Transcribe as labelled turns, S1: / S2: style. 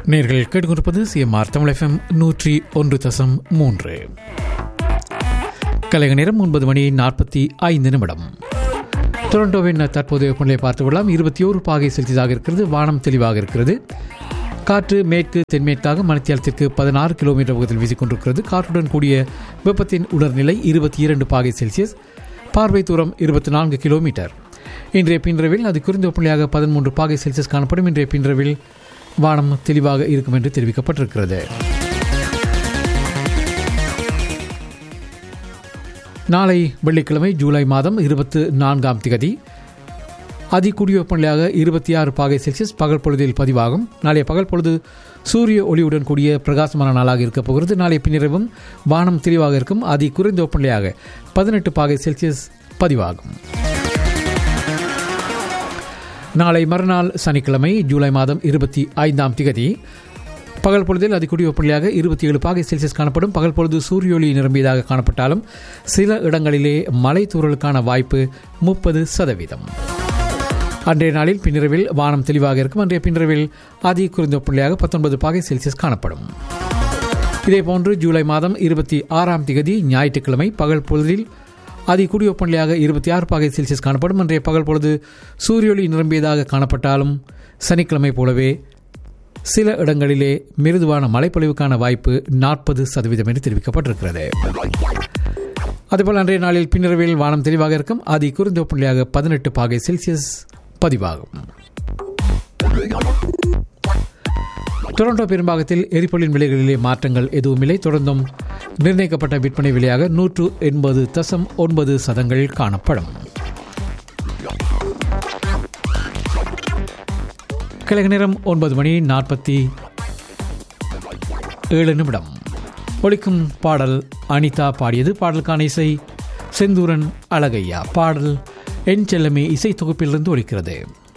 S1: நேர்கள் கேட்டுக்கொண்டிருப்பது CMR Tamil FM நூற்றி ஒன்று தசம் மூன்று கலைக நேரம் ஒன்பது மணி நாற்பத்தி ஐந்து நிமிடம் டொரண்டோவின் தற்போதைய வெப்பநிலையை பார்த்து விடலாம் இருபத்தி ஓரு பாகை செல்சியஸாக இருக்கிறது வானம் தெளிவாக இருக்கிறது காற்று மேற்கு தென்மேற்காக மணித்தியாலத்திற்கு பதினாறு கிலோமீட்டர் வேகத்தில் வீசிக்கொண்டிருக்கிறது காற்றுடன் கூடிய வெப்பத்தின் உணர்நிலை இருபத்தி இரண்டு பாகை செல்சியஸ் பார்வை தூரம் இருபத்தி நான்கு கிலோமீட்டர் இன்றைய பின்றவில் அது குறைந்த வெப்பநிலையாக பதிமூன்று பாகை செல்சியஸ் காணப்படும் இன்றைய பின்றவில் வானம் தெளிவாக இருக்கும் என்று தெரிவிக்கப்பட்டிருக்கிறது நாளை வெள்ளிக்கிழமை ஜூலை மாதம் இருபத்து நான்காம் திகதி அதிகூடிய வெப்பநிலையாக இருபத்தி ஆறு பாகை செல்சியஸ் பகல் பொழுதில் பதிவாகும் நாளைய பகல் பொழுது சூரிய ஒளியுடன் கூடிய பிரகாசமான நாளாக இருக்கப் போகிறது நாளைய பின்னிரவும் வானம் தெளிவாக இருக்கும் அதி குறைந்த வெப்பநிலையாக பதினெட்டு பாகை செல்சியஸ் பதிவாகும் நாளை மறுநாள் சனிக்கிழமை ஜூலை மாதம் இருபத்தி ஐந்தாம் திகதி பகல் பொழுதில் அதிகூடிய வெப்பநிலையாக இருபத்தி ஏழு பாகை செல்சியஸ் காணப்படும் பகல் பொழுது சூரிய ஒளி நிரம்பியதாக காணப்பட்டாலும் சில இடங்களிலே மலை தூறலுக்கான வாய்ப்பு முப்பது சதவீதம் அன்றைய நாளில் பின்னிரவில் வானம் தெளிவாக இருக்கும் அன்றைய பின்னிரவில் அதி குறைந்த வெப்பநிலையாக பத்தொன்பது பாகை செல்சியஸ் காணப்படும் இதேபோன்று ஜூலை மாதம் இருபத்தி ஆறாம் திகதி ஞாயிற்றுக்கிழமை பகல் பொழுதில் அதி கூடிய வெப்பநிலையாக இருபத்தி ஆறு பாகை செல்சியஸ் காணப்படும் அன்றைய பகல் பொழுது சூரியொளி நிரம்பியதாக காணப்பட்டாலும் சனிக்கிழமை போலவே சில இடங்களிலே மிருதுவான மழைப்பொழிவுக்கான வாய்ப்பு நாற்பது சதவீதம் என்று தெரிவிக்கப்பட்டிருக்கிறது அதேபோல் அன்றைய நாளில் பின்னரவில் வானம் தெளிவாக இருக்கும் அதி குறைந்த வெப்பநிலையாக பதினெட்டு பாகை செல்சியஸ் பதிவாகும் டொரண்டோ பெரும்பாகத்தில் எரிபொருளின் விலைகளிலே மாற்றங்கள் எதுவுமில்லை தொடர்ந்தும் நிர்ணயிக்கப்பட்ட விற்பனை விலையாக நூற்று எண்பது தசம் ஒன்பது சதங்கள் காணப்படும் கிழக நேரம் ஒன்பது மணி நாற்பத்தி ஏழு நிமிடம் ஒழிக்கும் பாடல் அனிதா பாடியது பாடலுக்கான இசை செந்தூரன் அழகையா பாடல் என் செல்லமே இசை தொகுப்பிலிருந்து ஒழிக்கிறது